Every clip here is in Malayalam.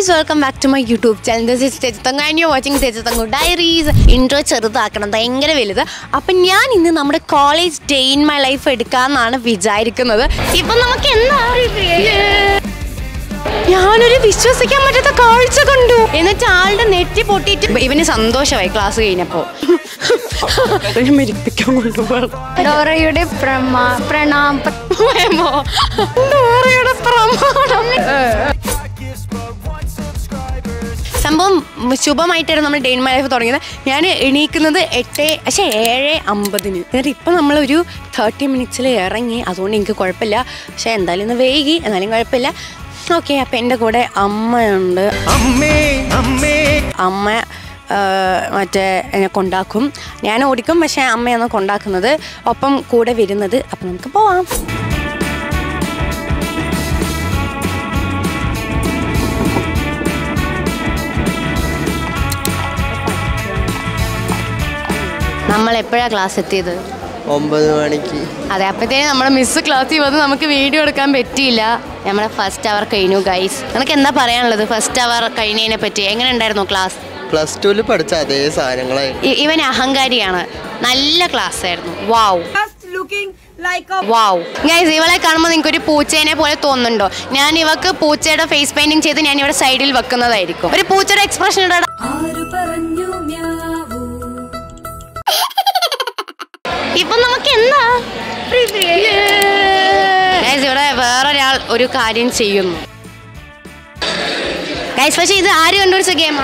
Guys welcome back to my YouTube channel this is തെച്ചത്തങ്ങ ആൻഡ് യു വാച്ചിങ് തെച്ചത്തങ്ങു ഡയറീസ് ഇൻട്രോ ചെറുതാക്കണം ഭയങ്കര വലുത് അപ്പം ഞാൻ ഇന്ന് നമ്മുടെ college day in my life എടുക്കാമെന്നാണ് വിചാരിക്കുന്നത് ഇപ്പം നമുക്ക് എന്താ ഞാനൊരു വിശ്വസിക്കാൻ പറ്റാത്ത കാഴ്ച കണ്ടു എന്നിട്ട് ആളുടെ നെറ്റി പൊട്ടിയിട്ട് ഇവന് സന്തോഷമായി ക്ലാസ് കഴിഞ്ഞപ്പോ മരിപ്പിക്കാൻ കൊണ്ടുപോകണം ഡോറയുടെ പ്രമാ പ്രണാമ വേമോ? ഡോറയുടെ പ്രമാണം സംഭവം ശുഭമായിട്ടായിരുന്നു നമ്മൾ ഡെയിൻ മൈ ലൈഫ് തുടങ്ങിയത് ഞാൻ എണീക്കുന്നത് എട്ട് പക്ഷേ ഏഴ് അമ്പതിന് എന്നിട്ട് ഇപ്പം നമ്മളൊരു തേർട്ടി മിനിറ്റ്സിൽ ഇറങ്ങി അതുകൊണ്ട് എനിക്ക് കുഴപ്പമില്ല പക്ഷേ എന്തായാലും ഇന്ന് വൈകി എന്നാലും കുഴപ്പമില്ല ഓക്കെ അപ്പം എൻ്റെ കൂടെ അമ്മയുണ്ട് അമ്മേ അമ്മേ അമ്മ ആ, മറ്റേ എന്നെ കൊണ്ടാക്കും ഞാൻ ഓടിക്കും പക്ഷേ അമ്മയാണ് കൊണ്ടാക്കുന്നത് ഒപ്പം കൂടെ വരുന്നത് അപ്പം നമുക്ക് പോവാം നമ്മൾ എപ്പോഴാണ് ക്ലാസ് എത്തിയത് ഒമ്പത് മണിക്ക് അതെ അപ്പോഴത്തേനും നമ്മുടെ മിസ് ക്ലാസ്സിൽ വന്ന് നമുക്ക് വീഡിയോ എടുക്കാൻ പറ്റിയില്ല നമ്മുടെ ഫസ്റ്റ് അവർ കഴിഞ്ഞു ഗൈസ് നിനക്ക് എന്താ പറയാനുള്ളത് ഫസ്റ്റ് അവർ കഴിഞ്ഞതിനെ പറ്റി എങ്ങനെ ഉണ്ടായിരുന്നു ക്ലാസ് പ്ലസ് ടുവിൽ പഠിച്ച അതേ സാധനങ്ങളായി ഇ- ഇവൻ അഹങ്കാരിയാണ് നല്ല ക്ലാസ് ആയിരുന്നു വാവ് വാവ് ഗൈസ് ഇവളെ കാണുമ്പോൾ നിങ്ങൾക്ക് ഒരു പൂച്ചേനെ പോലെ തോന്നുന്നുണ്ടോ ഞാൻ ഇവക്ക് പൂച്ചയുടെ ഫേസ് പെയിന്റിങ് ചെയ്ത് ഞാൻ ഇവിടെ സൈഡിൽ വെക്കുന്നതായിരിക്കും ഒരു പൂച്ചയുടെ എക്സ്പ്രഷൻ ഇടാ ഇപ്പൊ നമുക്ക് എന്താ ഗൈസ് ഇവിടെ വേറൊരാൾ ഒരു കാര്യം ചെയ്യുന്നു ഗൈസ് പക്ഷെ ഇത് ആര് കണ്ടുപിടിച്ച ഗെയിമാ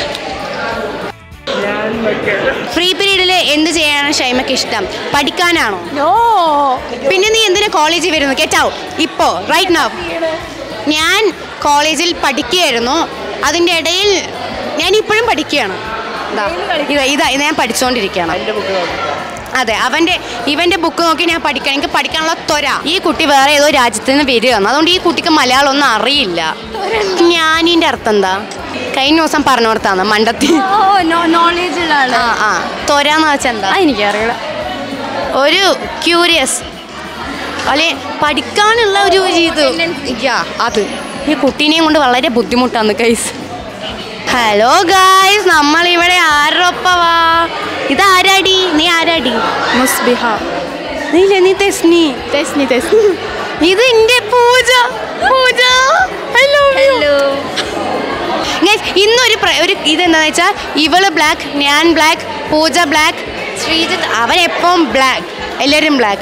ഫ്രീ പീരീഡിൽ എന്ത് ചെയ്യാനാണ് ഷൈമക്ക് ഇഷ്ടം പഠിക്കാനാണോ നോ പിന്നെ നീ എന്തിനാ കോളേജിൽ വരുന്നു കേട്ടാവും ഇപ്പോ റൈറ്റ് നൗ ഞാൻ കോളേജിൽ പഠിക്കുകയായിരുന്നു അതിൻ്റെ ഇടയിൽ ഞാൻ ഇപ്പോഴും പഠിക്കുകയാണ് ദാ, ഇതാ ഇതാ ഇത് ഞാൻ പഠിച്ചുകൊണ്ടിരിക്കുകയാണ് അതെ അവന്റെ ഇവന്റെ ബുക്ക് നോക്കി ഞാൻ പഠിക്കണം എനിക്ക് പഠിക്കാനുള്ള ത്വര ഈ കുട്ടി വേറെ ഏതോ രാജ്യത്ത് നിന്ന് വരികയാണ് അതുകൊണ്ട് ഈ കുട്ടിക്ക് മലയാളം ഒന്നും അറിയില്ല ഞാനിന്റെ അർത്ഥം എന്താ കഴിഞ്ഞ ദിവസം പറഞ്ഞു കൊടുത്താണ് മണ്ടത്തി ഓ നോളേജ് ഉള്ള ആള് ആ ആ ത്വര എന്ന് വെച്ചാൽ എന്താ എനിക്കറിയില്ല ഒരു ക്യൂരിയസ് അല്ലെ പഠിക്കാനുള്ള ഒരു ഇത് യാ അത് ഈ കുട്ടീനെയും കൊണ്ട് വളരെ ബുദ്ധിമുട്ടാണ് ഗൈസ് ഹലോ ഗായ്സ് നമ്മൾ ഇവിടെ ആരൊപ്പവാ ഇത് ആരാടി നീ ആരാടി മുസ്ബിഹ നീ ഇല്ലേ, നീ തെസ്നി തെസ്നി തെസ്നി ഇത് എന്റെ Pooja Pooja I love you. Hello Guys, ഇന്നൊരു പ്ര- ഒരു ഇതെന്താന്ന് വെച്ചാൽ ഇവള് ബ്ലാക്ക് ഞാൻ ബ്ലാക്ക് പൂജ ബ്ലാക്ക് ശ്രീജിത്ത് അവൻ എപ്പം ബ്ലാക്ക് എല്ലാവരും ബ്ലാക്ക്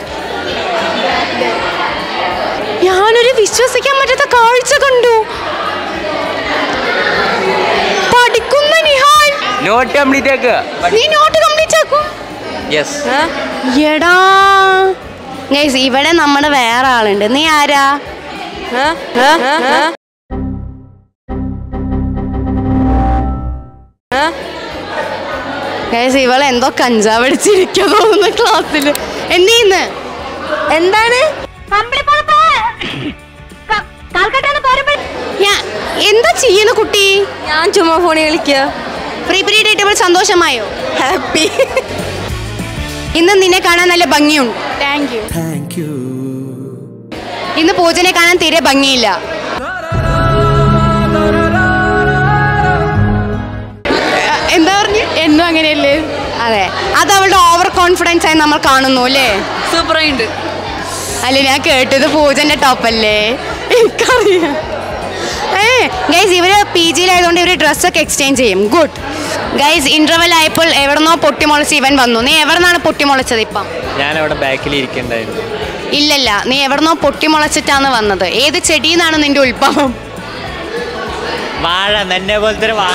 ഞാനൊരു വിശ്വസിക്കാൻ പറ്റാത്ത കാഴ്ച കണ്ടു പഠിക്കുന്ന നിഹാൽ നോട്ട് കംപ്ലീറ്റ് ആക്കുക നീ നോട്ട് കംപ്ലീറ്റ് ആക്കും യെസ് എടാ ഗൈസ് ഇവിടെ നമ്മുടെ വേറെ ആളുണ്ട് നീ ആരാ ഗൈസ് ഇവളെ എന്തോ കഞ്ചാവ് അടിച്ചിരിക്കുക തോന്നുന്നു ക്ലാസ്സിൽ എന്ത് ചെയ്യുന്നു എന്താണ് ഞാൻ എന്താ ചെയ്യുന്നു കുട്ടി ഞാൻ ചുമ്മാ ഫോണിൽ കളിക്കുക ഫ്രീ പീരീഡ് ആയിട്ട് ഇവിടെ സന്തോഷമായോ ഹാപ്പി ഇന്ന് നിന്നെ കാണാൻ നല്ല ഭംഗിയുണ്ട് താങ്ക് യു ഇന്ന് പൂജനെ കാണാൻ തീരെ ഭംഗിയില്ല എ- എന്താ പറഞ്ഞു എന്നും അങ്ങനെയല്ലേ അതെ അത് അവളുടെ ഓവർ കോൺഫിഡൻസ് ആയി നമ്മൾ കാണുന്നു അല്ലേ സൂപ്പറായിട്ടുണ്ട് അല്ല ഞാൻ കേട്ടത് പൂജന്റെ ടോപ്പല്ലേ എനിക്കറിയാം ഏ ഗൈസ് ഇവര് പി ജിയിലായതുകൊണ്ട് ഇവര് ഡ്രസ്സൊക്കെ എക്സ്ചേഞ്ച് ചെയ്യും ഗുഡ് ഗൈസ് ഇന്റർവെൽ ആയപ്പോൾ എവിടെന്നോ പൊട്ടിമുളച്ച് ഇവൻ വന്നു നീ എവിടെന്നാണ് പൊട്ടിമുളച്ചത് ഇപ്പം ഞാൻ അവിടെ ബാക്കിൽ ഇരിക്കണ്ടായിരുന്നു ഇല്ലല്ല നീ എവിടെന്നോ പൊട്ടിമുളച്ചിട്ടാണ് വന്നത് ഏത് ചെടിയെന്നാണ് നിന്റെ ഉത്ഭവം വാഴ എന്നെ പോലത്തെ ഒരു വാഴ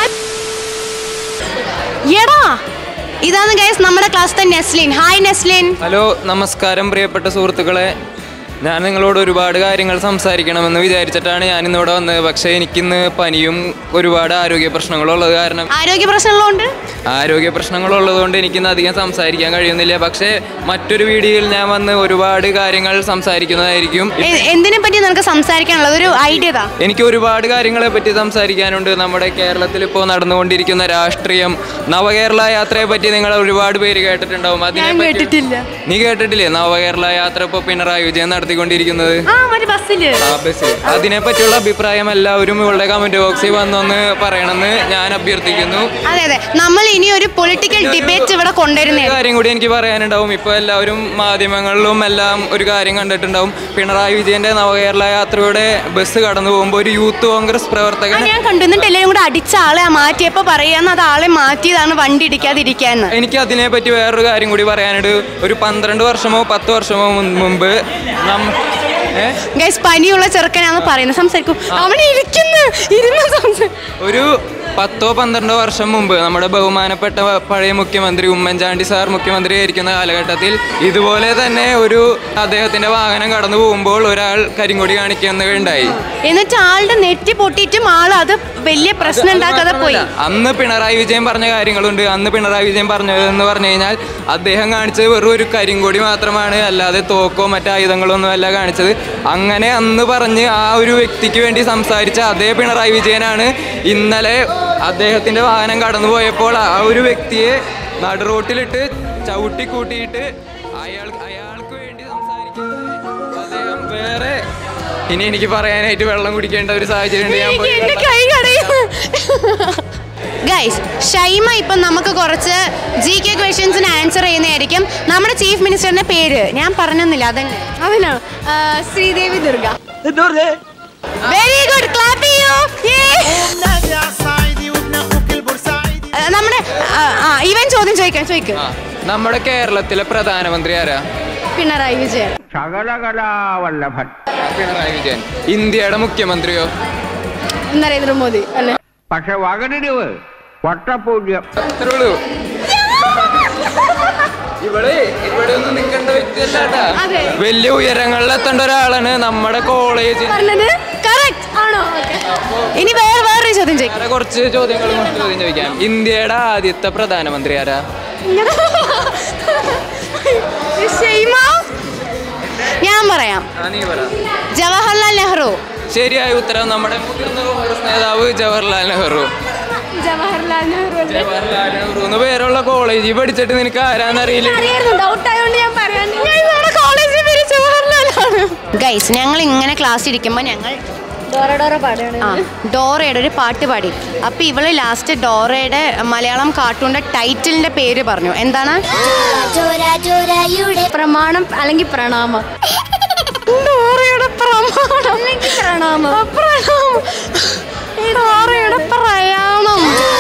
എടാ ഇതാണ് ഗൈസ് നമ്മുടെ ക്ലാസ്സിലെ നെസ്ലിൻ ഹായ് നെസ്ലിൻ ഹലോ നമസ്കാരം പ്രിയപ്പെട്ട സുഹൃത്തുക്കളെ ഞാൻ നിങ്ങളോട് ഒരുപാട് കാര്യങ്ങൾ സംസാരിക്കണമെന്ന് വിചാരിച്ചിട്ടാണ് ഞാൻ ഇന്നിവിടെ വന്നത് പക്ഷേ എനിക്കിന്ന് പനിയും ഒരുപാട് ആരോഗ്യ പ്രശ്നങ്ങളുള്ളത് കാരണം ആരോഗ്യ പ്രശ്നങ്ങളുണ്ട് ആരോഗ്യ പ്രശ്നങ്ങളുള്ളതുകൊണ്ട് എനിക്കിന്ന് അധികം സംസാരിക്കാൻ കഴിയുന്നില്ല പക്ഷേ മറ്റൊരു വീഡിയോയിൽ ഞാൻ വന്ന് ഒരുപാട് കാര്യങ്ങൾ സംസാരിക്കുന്നതായിരിക്കും എ- എന്തിനെ പറ്റി നിനക്ക് സംസാരിക്കാനുള്ളത് ഒരു ഐഡിയ താ എനിക്ക് ഒരുപാട് കാര്യങ്ങളെ പറ്റി സംസാരിക്കാനുണ്ട് നമ്മുടെ കേരളത്തിൽ ഇപ്പോൾ നടന്നുകൊണ്ടിരിക്കുന്ന രാഷ്ട്രീയം നവകേരള യാത്രയെ പറ്റി നിങ്ങൾ ഒരുപാട് പേര് കേട്ടിട്ടുണ്ടാവും അതിനെ പറ്റി- നീ കേട്ടിട്ടില്ലേ നവകേരള യാത്ര ഇപ്പോൾ പിണറായി വിജയൻ നടത്തി നടത്തിക്കൊണ്ടിരിക്കുന്നത് ആ മറ്റേ ബസ്സില് ആ ബസ് അതിനെ പറ്റിയുള്ള അഭിപ്രായം എല്ലാവരും ഇവളുടെ കമന്റ് ബോക്സിൽ വന്നൊന്ന് പറയണമെന്ന് ഞാൻ അഭ്യർത്ഥിക്കുന്നു അതെ അതെ നമ്മൾ ഇനി ഒരു പൊളിറ്റിക്കൽ ഡിബേറ്റ് ഇവിടെ കൊണ്ടുവരുന്നേ ഒരു കാര്യം കൂടി എനിക്ക് പറയാനുണ്ടാവും ഇപ്പൊ എല്ലാവരും മാധ്യമങ്ങളിലും എല്ലാം ഒരു കാര്യം കണ്ടിട്ടുണ്ടാവും പിണറായി വിജയന്റെ നവകേരള യാത്രയുടെ ബസ് കടന്നു പോകുമ്പോൾ ഒരു യൂത്ത് കോൺഗ്രസ് ആ പ്രവർത്തകൻ ഞാൻ കണ്ടു എന്നിട്ട് എല്ലാവരും കൂടെ അടിച്ച ആളെ മാറ്റിയപ്പോ പറയാന്ന് അത് ആളെ മാറ്റിയതാണ് വണ്ടി ഇടിക്കാതിരിക്കാന്ന് എനിക്ക് അതിനെ പറ്റി വേറൊരു കാര്യം കൂടി പറയാനുണ്ട് ഒരു പന്ത്രണ്ട് വർഷമോ പത്ത് വർഷമോ മുൻ- മുമ്പ് നമ്മ ഏ? ഗൈസ് പനിയുള്ള ചെറുക്കനാന്ന് പറയുന്നത് സംസാരിക്കും അവിടെ ഇരിക്കുന്നു ഇരുന്ന് സംസാരിക്കും ഒരു പത്തോ പന്ത്രണ്ടോ വർഷം മുമ്പ് നമ്മുടെ ബഹുമാനപ്പെട്ട പഴയ മുഖ്യമന്ത്രി ഉമ്മൻചാണ്ടി സാർ മുഖ്യമന്ത്രി ആയിരിക്കുന്ന കാലഘട്ടത്തിൽ ഇതുപോലെ തന്നെ ഒരു അദ്ദേഹത്തിന്റെ വാഹനം കടന്നു പോകുമ്പോൾ ഒരാൾ കരിങ്കൊടി കാണിക്കുകയുണ്ടായി എന്നിട്ട് ആളുടെ നെറ്റി പൊട്ടിയിട്ടും ആൾ അത് വലിയ പ്രശ്നം ഉണ്ടാക്കാതെ പോയി അന്ന് പിണറായി വിജയൻ പറഞ്ഞ കാര്യങ്ങളുണ്ട് അന്ന് പിണറായി വിജയൻ പറഞ്ഞതെന്ന് പറഞ്ഞു കഴിഞ്ഞാൽ അദ്ദേഹം കാണിച്ചത് വെറും ഒരു കരിങ്കൊടി മാത്രമാണ് അല്ലാതെ തോക്കോ മറ്റു ആയുധങ്ങളോ ഒന്നും അല്ല കാണിച്ചത് അങ്ങനെ അന്ന് പറഞ്ഞ് ആ ഒരു വ്യക്തിക്ക് വേണ്ടി സംസാരിച്ച അതേ പിണറായി വിജയനാണ് ഇന്നലെ അദ്ദേഹത്തിന്റെ വാഹനം കടന്നു പോയപ്പോൾ ആ ഒരു വ്യക്തിയെ നടുറോട്ടിലിട്ട് ചവിട്ടി കൂട്ടിയിട്ട് അയാൾ അയാൾക്ക് വേണ്ടി സംസാരിക്കുന്നത് അദ്ദേഹം വേറെ ഇനി എനിക്ക് പറയാനായിട്ട് വെള്ളം കുടിക്കേണ്ട ഒരു സാഹചര്യം ഉണ്ട് ഞാൻ പോയി എന്റെ വെള്ളം- കൈ കടയും ഗൈസ് ഷൈമ ഇപ്പം നമുക്ക് കുറച്ച് ജി കെ ക്വസ്റ്റ്യൻസിന് ആൻസർ ചെയ്യുന്നതായിരിക്കും നമ്മുടെ ചീഫ് മിനിസ്റ്ററിന്റെ പേര് ഞാൻ പറഞ്ഞൊന്നുമില്ല അതന്നെ അതിനാണ് ആ, Sridevi Durga very good clap ചെയ്യൂ നമ്മുടെ ആ, ആ, ഇവൻ ചോദ്യം ചോദിക്കാം ചോദിക്കും ആ, നമ്മുടെ കേരളത്തിലെ പ്രധാനമന്ത്രി ആരാ പിണറായി വിജയൻ സകലകലാവല്ലഭൻ പിണറായി വിജയൻ ഇന്ത്യയുടെ മുഖ്യമന്ത്രിയോ നരേന്ദ്രമോദി അല്ലേ പക്ഷെ വകനിടിവ് വട്ടപൂജ്യം അത്രേ ഉള്ളൂ ഇവിടെ ഇവിടെ ഒന്നും നിൽക്കേണ്ട വ്യക്തിയല്ലാട്ടാ അതെ. വലിയ ഉയരങ്ങളിൽ എത്തേണ്ട ഒരാളാണ് നമ്മുടെ കോളേജിൽ പറഞ്ഞത് കറക്റ്റ് ആണോ ഓക്കെ ഇനി വേറെ വേറൊരു ചോദ്യം ചോദിക്കാം വേറെ കുറച്ച് ചോദ്യങ്ങൾ കൂടി ചോദ്യം ചോദിക്കാം ഇന്ത്യയുടെ ആദ്യത്തെ പ്രധാനമന്ത്രി ആരാ ഷൈമ ഞാൻ പറയാം ആ, നീ പറ ജവഹർലാൽ നെഹ്റു ശരിയായ ഉത്തരം നമ്മുടെ മുതിർന്ന കോൺഗ്രസ് നേതാവ് ജവഹർലാൽ നെഹ്റു ജവഹർലാൽ നെഹ്റു അല്ലേ ജവഹർലാൽ നെഹ്റു എന്ന് പേരുള്ള കോളേജിൽ പഠിച്ചിട്ട് നിനക്ക് ആരാന്നറിയില്ല അറിയായിരുന്നു ഡൗട്ട് ആയതുകൊണ്ട് ഞാൻ പറയാൻ കോളേജിൽ പേര് ജവഹർലാലാണ് ഗൈസ് ഞങ്ങൾ ഇങ്ങനെ ക്ലാസ് ഇരിക്കുമ്പോൾ ഞങ്ങൾ ഡോറ ഡോറ പാടുകയാണ് ആ ഡോറയുടെ ഒരു പാട്ട് പാടി അപ്പൊ ഇവള് ലാസ്റ്റ് ഡോറയുടെ മലയാളം കാർട്ടൂണിന്റെ ടൈറ്റിലിന്റെ പേര് പറഞ്ഞു എന്താണ് പ്രമാണം അല്ലെങ്കിൽ പ്രണാമം ഡോറയുടെ പ്രമാണം പ്രണാമം പ്രണാമം ഡോറയുടെ പ്രയാണം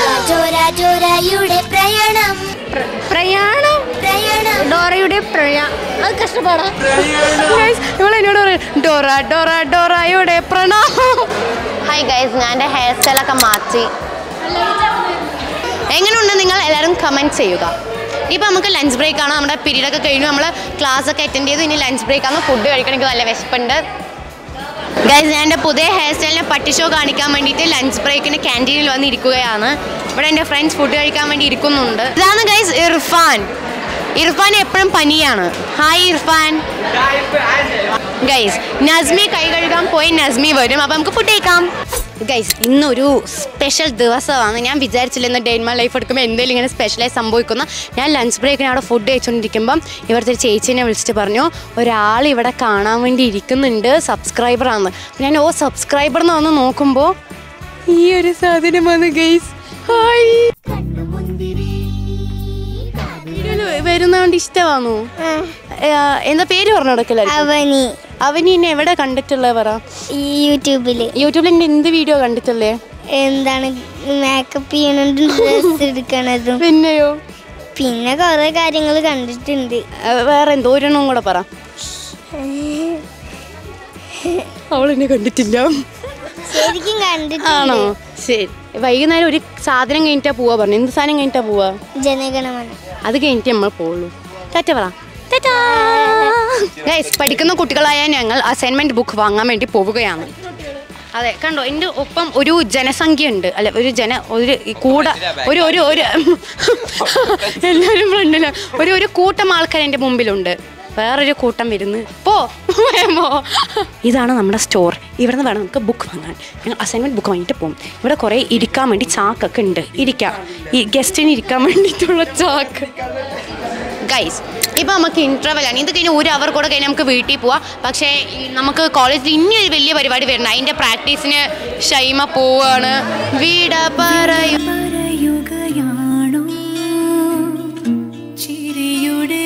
പ്രയാണം പ്ര- പ്രയാണം പ്രയാണം ഡോറയുടെ പ്രയാ അത് കഷ്ടപ്പാടാ Guys, ഇവള് എന്നോട് പറയും ഡോറ ഡോറ ഡോറയുടെ പ്രണാമം ഹായ് ഗൈസ് ഞാൻ എൻ്റെ ഹെയർ സ്റ്റൈലൊക്കെ മാറ്റി എങ്ങനെയുണ്ട് നിങ്ങൾ എല്ലാവരും കമൻറ്റ് ചെയ്യുക ഇപ്പം നമുക്ക് ലഞ്ച് ബ്രേക്ക് ആണ് നമ്മുടെ പീരീഡ് ഒക്കെ കഴിഞ്ഞു നമ്മൾ ക്ലാസ് ഒക്കെ അറ്റൻഡ് ചെയ്തു ഇനി ലഞ്ച് ബ്രേക്ക് ആണ് ഫുഡ് കഴിക്കണം എനിക്ക് നല്ല വിശപ്പുണ്ട് ഗൈസ് ഞാൻ എൻ്റെ പുതിയ ഹെയർ സ്റ്റൈലിനെ പട്ടി ഷോ കാണിക്കാൻ വേണ്ടിയിട്ട് ലഞ്ച് ബ്രേക്കിന് ക്യാൻറ്റീനിൽ വന്ന് ഇരിക്കുകയാണ് ഇവിടെ എൻ്റെ ഫ്രണ്ട്സ് ഫുഡ് കഴിക്കാൻ വേണ്ടി ഇരിക്കുന്നുണ്ട് ഇതാണ് ഗൈസ് ഇർഫാൻ ഇർഫാൻ എപ്പോഴും പനിയാണ് ഹായ് ഇർഫാൻ ഗൈസ് നസ്മി കൈ കഴുകാൻ പോയി നസ്മി വരും അപ്പം നമുക്ക് ഫുഡ് കഴിക്കാം ഗൈസ് ഇന്നൊരു സ്പെഷ്യൽ ദിവസമാണ് ഞാൻ വിചാരിച്ചില്ല ഇന്ന് ഡേ മൈ ലൈഫ് എടുക്കുമ്പോൾ എന്തെങ്കിലും ഇങ്ങനെ സ്പെഷ്യലായി സംഭവിക്കുന്ന ഞാൻ ലഞ്ച് ബ്രേക്കിന് അവിടെ ഫുഡ് കഴിച്ചുകൊണ്ടിരിക്കുമ്പം ഇവിടുത്തെ ഒരു ചേച്ചീനെ വിളിച്ചിട്ട് പറഞ്ഞു ഒരാൾ ഇവിടെ കാണാൻ വേണ്ടി ഇരിക്കുന്നുണ്ട് സബ്സ്ക്രൈബറാണ് ഞാൻ ഓ സബ്സ്ക്രൈബർ എന്ന് വന്ന് നോക്കുമ്പോൾ ഈ ഒരു സാധനം വന്ന് ഗൈസ് ഹായ് വരുന്നതുകൊണ്ട് ഇഷ്ടമാണോ എന്താ പേര് പറഞ്ഞു കൊടുക്കല അവനി അവനി എന്നെ എവിടെ കണ്ടിട്ടുള്ളത് പറ ഈ യൂട്യൂബില് യൂട്യൂബിൽ എൻ്റെ എന്ത് വീഡിയോ കണ്ടിട്ടുള്ളേ എന്താണ് മേക്കപ്പ് ചെയ്യണതും ഡ്രസ് എടുക്കണതും പിന്നെയോ പിന്നെ കുറെ കാര്യങ്ങൾ കണ്ടിട്ടുണ്ട് ആ, വേറെ എന്തോ ഒരെണ്ണം കൂടെ പറ അവൾ എന്നെ കണ്ടിട്ടില്ല ശരിക്കും ആണോ കണ്ടിട്ടുണ്ട് ശരി വൈകുന്നേരം ഒരു സാധനം കഴിഞ്ഞിട്ടാ പോവാ പറഞ്ഞു എന്ത് സാധനം കഴിഞ്ഞിട്ടാ പോവാ ജനഗണമന അത് കഴിഞ്ഞിട്ട് നമ്മൾ പോവുള്ളൂ ടാറ്റ പറ ഗൈസ് പഠിക്കുന്ന കുട്ടികളായ ഞങ്ങൾ അസൈൻമെന്റ് ബുക്ക് വാങ്ങാൻ വേണ്ടി പോവുകയാണ് അതെ കണ്ടോ എൻ്റെ ഒപ്പം ഒരു ജനസംഖ്യ ഉണ്ട് അല്ല ഒരു ജന ഒരു കൂട ഒരു ഒരു ഒരു എല്ലാവരും ഫ്രണ്ടില് ഒരു ഒരു കൂട്ടം ആൾക്കാർ എൻ്റെ മുമ്പിലുണ്ട് വേറൊരു കൂട്ടം വരുന്നു പോ വേമോ ഇതാണ് നമ്മുടെ സ്റ്റോർ ഇവിടെ നിന്ന് വേണം നമുക്ക് ബുക്ക് വാങ്ങാൻ ഞങ്ങൾ അസൈൻമെൻറ്റ് ബുക്ക് വാങ്ങിയിട്ട് പോകും ഇവിടെ കുറേ ഇരിക്കാൻ വേണ്ടി ചാക്കൊക്കെ ഉണ്ട് ഇരിക്കാം ഈ ഗസ്റ്റിന് ഇരിക്കാൻ വേണ്ടിയിട്ടുള്ള ചാക്ക് ഗൈസ് ഇനിയിപ്പോൾ നമുക്ക് ഇൻ്റർവെൽ ആണ് ഇത് കഴിഞ്ഞ് ഒരു അവർ കൂടെ കഴിഞ്ഞ് നമുക്ക് വീട്ടിൽ പോവാം പക്ഷേ ഈ നമുക്ക് കോളേജിൽ ഇനി ഒരു വലിയ പരിപാടി വരുന്നുണ്ട് അതിൻ്റെ പ്രാക്ടീസിന് ഷൈമ പോവാണ് വീട പറയൂ പറയുകയാണോ ചിരിയുടെ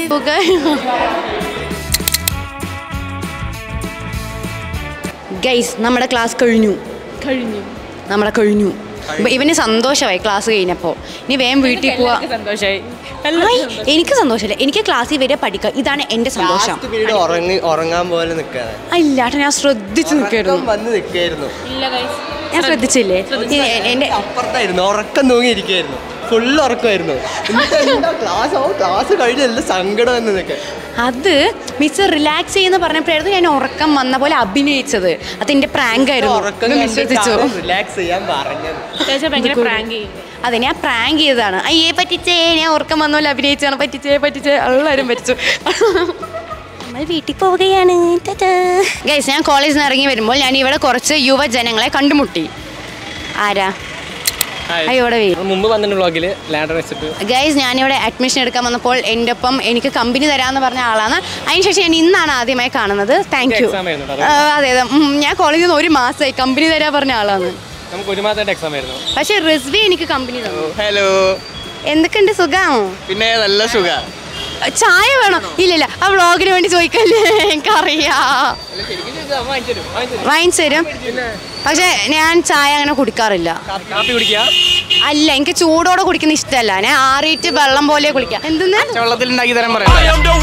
ഗൈസ് നമ്മുടെ ക്ലാസ് കഴിഞ്ഞു കഴിഞ്ഞു നമ്മുടെ കഴിഞ്ഞു ഇപ്പൊ ഇവന് സന്തോഷമായി ക്ലാസ് കഴിഞ്ഞപ്പോൾ ഇനി വേഗം വീട്ടിൽ പോവാ സന്തോഷമായി ആയ്, എനിക്ക് സന്തോഷമില്ല എനിക്ക് ക്ലാസ്സിൽ വരെ പഠിക്കുക ഇതാണ് എൻ്റെ സന്തോഷം ലാസ്റ്റ് പീരീഡ് ഉറങ്ങി ഉറങ്ങാൻ പോലെ നിൽക്കാതെ അല്ലാട്ടെ ഞാൻ ശ്രദ്ധിച്ചു നിൽക്കായിരുന്നു വന്ന് നിൽക്കായിരുന്നു ഞാൻ ശ്രദ്ധിച്ചില്ലേ എ- എൻ്റെ അപ്പുറത്തായിരുന്നു ഉറക്കം തൂങ്ങിയിരിക്കായിരുന്നു ഫുൾ ഉറക്കമായിരുന്നു ക്ലാസ് ക്ലാസ് കഴിഞ്ഞ എല്ലാം സങ്കടം എന്ന് നിൽക്കാൻ അത് മിസ് റിലാക്സ് ചെയ്യുന്ന പറഞ്ഞപ്പോഴായിരുന്നു ഞാൻ ഉറക്കം വന്ന പോലെ അഭിനയിച്ചത് അത് എൻ്റെ പ്രാങ്ക് ആയിരുന്നു ഉറക്കം നിങ്ങൾ വിശ്വസിച്ചു റിലാക്സ് ചെയ്യാൻ പറഞ്ഞത് അതെ ഞാൻ പ്രാങ്ക് ചെയ്തതാണ് അയ്യേ പറ്റിച്ചേ ഞാൻ ഉറക്കം വന്ന പോലെ അഭിനയിച്ചാണ് പറ്റിച്ചേ പറ്റിച്ചേ എല്ലാവരും പറ്റിച്ചു നമ്മൾ വീട്ടിൽ പോവുകയാണ് ഗൈസ് ഞാൻ കോളേജിൽ നിന്ന് ഇറങ്ങി വരുമ്പോൾ ഞാൻ ഇവിടെ കുറച്ച് യുവജനങ്ങളെ കണ്ടുമുട്ടി ആരാ അയ്യോ ഇവിടെ വീ മുമ്പ് വന്നിട്ടുണ്ട് വ്ളോഗിൽ ലാഡർ വെച്ചിട്ട് ഗൈസ് ഞാനിവിടെ അഡ്മിഷൻ എടുക്കാൻ വന്നപ്പോൾ എൻ്റെ ഒപ്പം എനിക്ക് കമ്പനി തരാമെന്ന് പറഞ്ഞ ആളാണ് അതിനുശേഷം ഞാൻ ഇന്നാണ് ആദ്യമായി കാണുന്നത് താങ്ക് യു exam ആയിരുന്നു കേട്ടോ. അതെ അതെ ഉം, ഞാൻ കോളേജിൽ നിന്ന് ഒരു മാസമായി കമ്പനി തരാൻ പറഞ്ഞ ആളാണ് നമുക്ക് ഒരു മാസമായിട്ട് എക്സാം ആയിരുന്നു പക്ഷെ റിസ്വി എനിക്ക് കമ്പനി തന്നു ഹലോ എന്തൊക്കെയുണ്ട് സുഖമാണോ പിന്നെ നല്ല സുഖ ചായ വേണോ ഇല്ലില്ല ആ വ്ളോഗിന് വേണ്ടി ചോദിക്കല്ലേ എനിക്കറിയാ വാങ്ങിച്ചു തരും പക്ഷെ ഞാൻ ചായ അങ്ങനെ കുടിക്കാറില്ല കാപ്പി കുടിക്കുക അല്ല എനിക്ക് ചൂടോടെ കുടിക്കുന്ന ഇഷ്ടമല്ല ഞാൻ ആറിയിട്ട് വെള്ളം പോലെ കുടിക്കാം എന്തെന്ന് വെള്ളത്തിൽ ഉണ്ടാക്കി തരാൻ പറയാം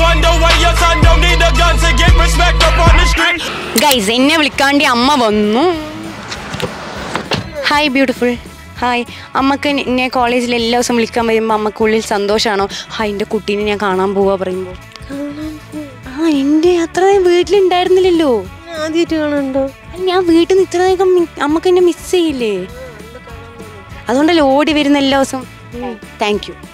ഗൈസ് എന്നെ വിളിക്കാണ്ടി അമ്മ വന്നു ഹായ് ബ്യൂട്ടിഫുൾ ഹായ് അമ്മക്ക് എന്നെ കോളേജിൽ എല്ലാ ദിവസം വിളിക്കാൻ വരുമ്പോൾ അമ്മക്ക് ഉള്ളിൽ സന്തോഷമാണോ ഹായ് എൻ്റെ കുട്ടീനെ ഞാൻ കാണാൻ പോവാ പറയുമ്പോൾ ആ എൻ്റെ അത്ര വീട്ടിലുണ്ടായിരുന്നില്ലല്ലോ ആദ്യമായിട്ട് കാണുന്നുണ്ടോ ഞാൻ വീട്ടിൽ നിന്ന് ഇത്ര വേഗം അമ്മക്ക് എന്നെ മിസ് ചെയ്യില്ലേ അതുകൊണ്ടല്ലേ ഓടി വരുന്ന എല്ലാ ദിവസവും താങ്ക് യു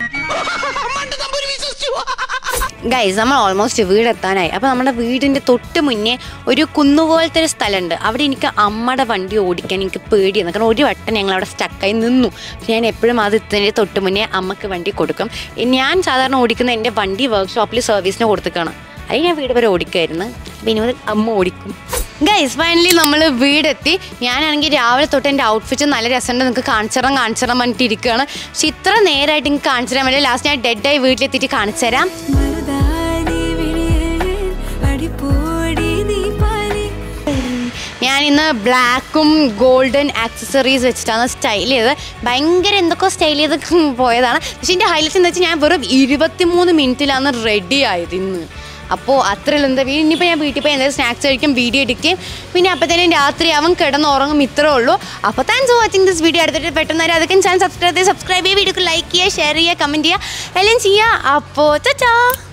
ഗൈസ് നമ്മൾ ഓൾമോസ്റ്റ് വീടെത്താനായി അപ്പോൾ നമ്മുടെ വീടിൻ്റെ തൊട്ട് മുന്നേ ഒരു കുന്നുപോലത്തെ ഒരു സ്ഥലമുണ്ട് അവിടെ എനിക്ക് അമ്മയുടെ വണ്ടി ഓടിക്കാൻ എനിക്ക് പേടിയാണ് കാരണം ഒരു വട്ടം ഞങ്ങൾ അവിടെ സ്റ്റക്കായി നിന്നു പക്ഷേ ഞാൻ എപ്പോഴും അത് എത്തുന്നതിന് തൊട്ട് മുന്നേ അമ്മക്ക് വണ്ടി കൊടുക്കും ഞാൻ സാധാരണ ഓടിക്കുന്ന എൻ്റെ വണ്ടി വർക്ക്ഷോപ്പിൽ സർവീസിന് കൊടുത്തേക്കാണ് അല്ലെങ്കിൽ ഞാൻ വീട് വരെ ഓടിക്കുമായിരുന്നു അപ്പോൾ ഇനി മുതൽ അമ്മ ഓടിക്കും ഗൈസ് ഫൈനലി നമ്മൾ വീടെത്തി ഞാനാണെങ്കിൽ രാവിലെ തൊട്ട് എൻ്റെ ഔട്ട്ഫിറ്റ് നല്ല രസമുണ്ട് നിങ്ങൾക്ക് കാണിച്ചിടാൻ കാണിച്ചിടാൻ പറഞ്ഞിട്ട് ഇരിക്കുകയാണ് പക്ഷെ ഇത്ര നേരമായിട്ട് എനിക്ക് കാണിച്ചു തരാൻ പറ്റില്ല ലാസ്റ്റ് ഞാൻ ഡെഡായി വീട്ടിലെത്തിയിട്ട് കാണിച്ചു തരാം മറുതാനി വിളിയഴൽ അടിപ്പോടി നീ പാലി ഞാൻ ഇന്ന് ബ്ലാക്കും ഗോൾഡൻ ആക്സസറീസ് വെച്ചിട്ടാണ് സ്റ്റൈൽ ചെയ്തത് ഭയങ്കര എന്തൊക്കെ സ്റ്റൈൽ ചെയ്ത് പോയതാണ് പക്ഷേ എൻ്റെ ഹൈലൈറ്റ് എന്ന് വെച്ചാൽ ഞാൻ വെറും ഇരുപത്തിമൂന്ന് മിനിറ്റിലാണ് റെഡി ആയത് ഇന്ന് അപ്പോൾ അത്രയുള്ള എന്താ ഇനിയിപ്പോൾ ഞാൻ വീട്ടിൽ പോയി എന്തെങ്കിലും സ്നാക്സ് കഴിക്കും വീഡിയോ എടുക്കും പിന്നെ അപ്പോഴത്തേനും രാത്രിയാവും കിടന്നുറങ്ങും ഇത്രേ ഉള്ളൂ അപ്പോൾ thanks for watching this video എടുത്തിട്ട് പെട്ടെന്ന് വരെ അതൊക്കെ ചാനൽ സബ്സ്ക്രൈബ് ചെയ്യുക സബ്സ്ക്രൈബ് ചെയ്യുക വീഡിയോക്ക് ലൈക്ക് ചെയ്യുക ഷെയർ ചെയ്യുക കമൻറ്റ് ചെയ്യുക എല്ലാം ചെയ്യുക അപ്പോൾ ചാ